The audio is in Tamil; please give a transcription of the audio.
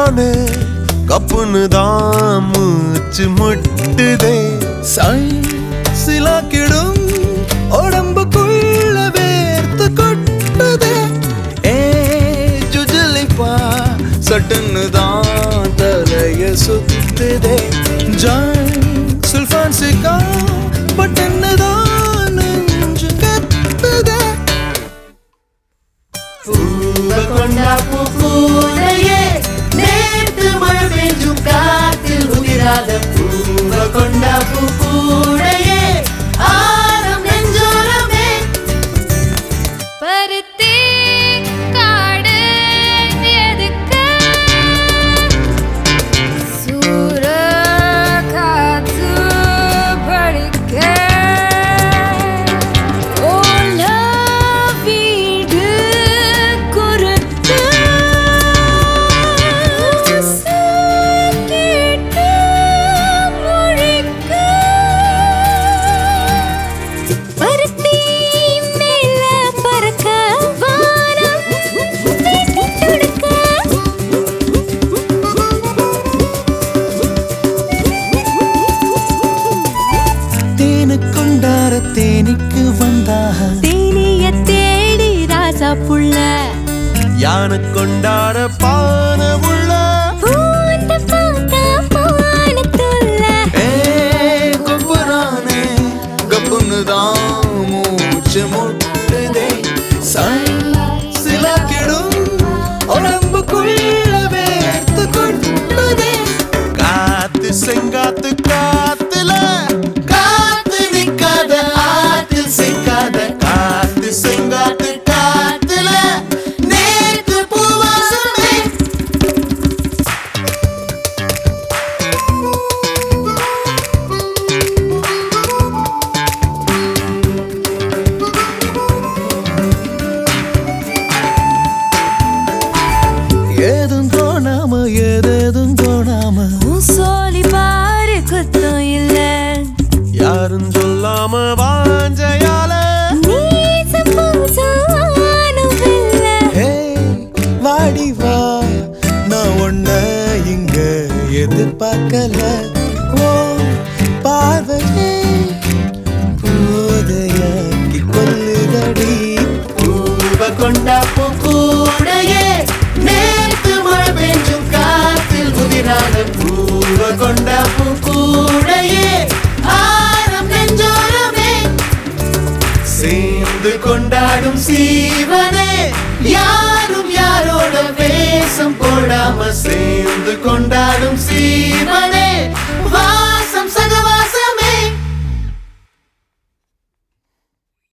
கொப்புறானே கப்புன்னு தான் மூச்சு முட்டுதே சிலாக்கிடும் உடம்புக்குள்ள வேர்த்து கொட்டுதே ஏ ஜுஜலிப்பா சட்டுன்னு தான் தலைய சுத்துதே ஜாய் சுல்ஃபான் சிக்கா பட்டுன்னு தான் நெஞ்சு கத்துதே பூவ கொண்டா பூ பூனையே நேத்து மழை பெஞ்சும் காத்தில் உதிராத பூவ கொண்டா பூ பூனையே ஆரம் நெஞ்சோரமே பருத்தி காடு எதுக்கு சூற காத்து படிக்க ஓல வீடு குறுக்கு கேட்டு முழிக்க பருத்தி மேல பறக்க வானம் வேட்டி துடுக்க தேனு கொண்டார தேனிக்கு வந்தாக தேனிய தேடி ராசா புள்ள யானை கொண்டாட பான உள்ள பூத்த பார்த்தா பானத்துள்ள ஏ கொப்புறானே கப்புன்னு தான் மூச்சு முட்டுதே சிலக்கிடும் உடம்புக்குள்ள வேர்த்து கொட்டுதே காத்து செங்காத்து காத்துல காத்து நிக்காத ஆத்தில் சிக்காத காத்து செங்காத்து காத்துல நேத்து பூவாசமே ஏதும் தோணாம ஏதேதும் தோணாம உன் சோலி பாரு குத்தம் இல்ல யாரும் சொல்லாம வாஞ்சையால நீசம் பூசம் வானம் இல்ல ஏய், வாடி வா நான் உன்ன இங்க எதிர்பார்க்கல ஓ பார்வையே போதையாக்கி கொல்லுதடி பூவ கொண்டா பூ கூடையே நேத்து மழை பெஞ்சும் காத்தில் உதிராத பூவ கொண்டா பூ கூடையே ஆரம் நெஞ்சோரமே சேர்ந்து கொண்டாடும் சீவனே யாரும் யாரோட வேஷம் போடாம சேர்ந்து கொண்டாடும் சீவனே